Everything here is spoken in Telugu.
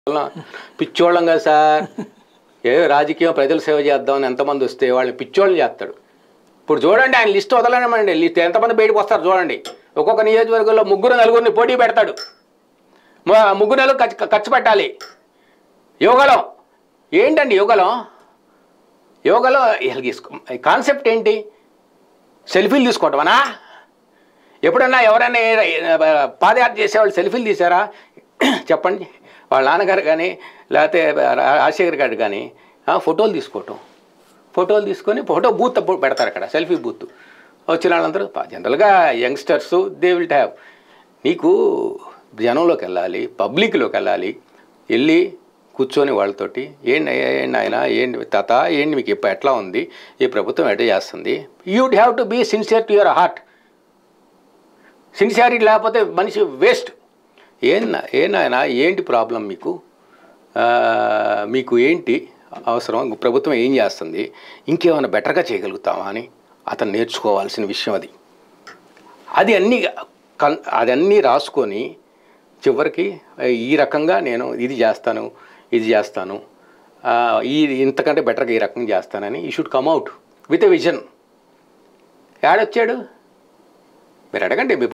పిచ్చోళ్ళం కదా సార్ ఏ రాజకీయం ప్రజల సేవ చేద్దామని ఎంతమంది వస్తే వాళ్ళని పిచ్చోళ్ళని చేస్తాడు ఇప్పుడు చూడండి ఆయన లిస్ట్ వదలనమండి లిస్ట్ ఎంతమంది బయటకు వస్తారు చూడండి ఒక్కొక్క నియోజకవర్గంలో ముగ్గురు నలుగురిని పోటీ పెడతాడు మ- ముగ్గురు నెలలు ఖర్చు ఖర్చు పెట్టాలి యోగలం ఏంటండి యోగలం యోగలో వీళ్ళకి ఇస్కో- కాన్సెప్ట్ ఏంటి సెల్ఫీలు తీసుకోవటమనా ఎప్పుడన్నా ఎవరైనా ఏ- ఏ- పాదయాత్ర చేసేవాళ్ళు సెల్ఫీలు తీసారా చెప్పండి వాళ్ళ నాన్నగారు కానీ లేకపోతే రాజశేఖర్ గారు కానీ ఆ, ఫోటోలు తీసుకోవటం ఫోటోలు తీసుకొని ఫోటో బూత్ అప్పుడు పెడతారు అక్కడ సెల్ఫీ బూత్ వచ్చిన వాళ్ళందరూ పా- జనరల్గా యంగ్స్టర్స్ దే విల్ హ్యావ్ నీకు జనంలోకి వెళ్ళాలి పబ్లిక్లోకి వెళ్ళాలి వెళ్ళి కూర్చొని వాళ్ళతోటి ఏంటి ఏంటి ఆయన ఏంటి తాత ఏంటి మీకు ఇప్పుడు ఎట్లా ఉంది ఈ ప్రభుత్వం ఎట్లా చేస్తుంది you'd have to be sincere to your heart sincerity లేకపోతే మనిషి వేస్ట్ ఏం ఏ నాయన ఏంటి ప్రాబ్లం మీకు ఆ, మీకు ఏంటి అవసరం ప్రభుత్వం ఏం చేస్తుంది ఇంకేమైనా బెటర్గా చేయగలుగుతామా అని అతను నేర్చుకోవాల్సిన విషయం అది అది అన్నీ కన్ అది అన్నీ రాసుకొని చివరికి ఈ రకంగా నేను ఇది చేస్తాను ఇది చేస్తాను ఆ, ఈ ఇంతకంటే బెటర్గా ఈ రకంగా చేస్తానని he should come out with a vision యాడొచ్చాడు మీరు అడగండి మీ